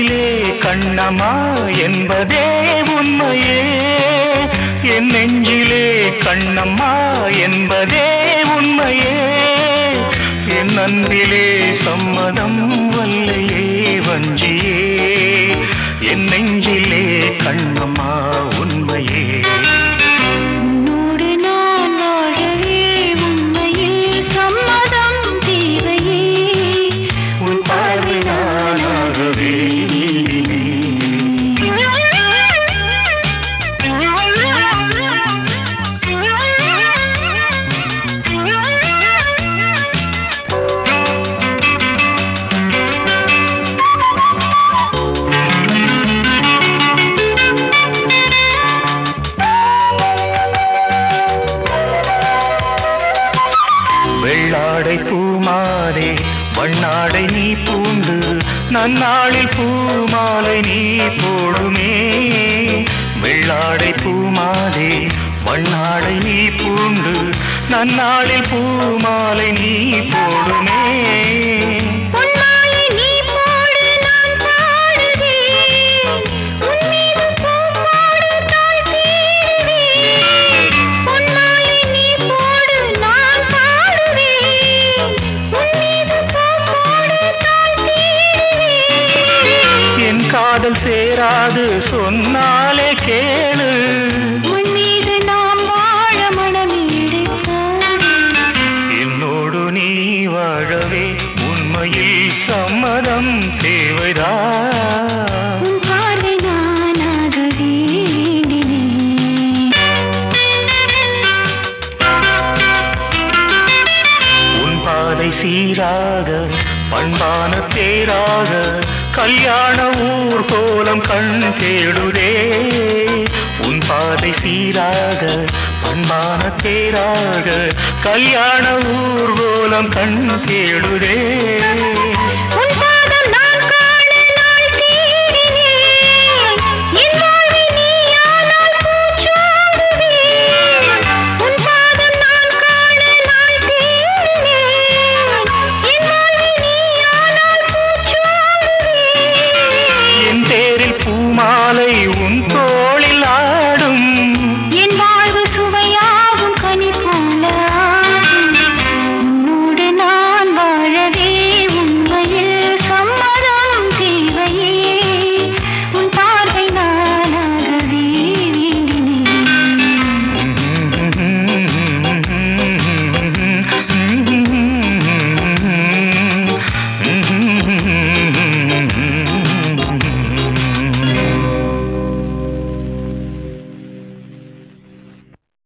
நெஞ்சிலே கண்ணம்மா என்பதே உண்மையே என் நெஞ்சிலே கண்ணம்மா என்பதே உண்மையே என் அன்பிலே சம்மதம் வல்லையே வஞ்சியே என் நெஞ்சிலே கண்ணம்மா உண்மையே உன்னோடு நான் வாழவே உண்மையில் சம்மதம் தேவையே உன் பார்வை நானாகவே வெள்ளாடை பூமாலே வண்ணாடை நீ பூண்டு நன்னாளில் பூமாலை நீ போடுமே வெள்ளாடை பூமாலே வண்ணாடை நீ பூண்டு நன்னாளில் பூமாலை நீ போடுமே பொன்மாலை நீ போடு நான் பாடுவேன் உன் மீது பூ போடு தாய் தீருவேன் பொன்மாலை நீ போடு நான் பாடுவேன் உன் மீது பூ போடு தாய் தீருவேன் என் காதல் சேராது சொன்னாலே கேளு உன் மீது நாம் வாழ மனம் என்னோடு நீ வாழவே உண்மையில் சம்மதம் தேவைதான் உன் பார்வை நானாக வேண்டினேன் உன் பாதை சீராக பண்பான தேராக கல்யாண ஊர்கோலம் கண் தேடுதே உன் பாதை சீராக பண்பான தேராக கல்யாண ஊர்கோலம் கண் தேடுதே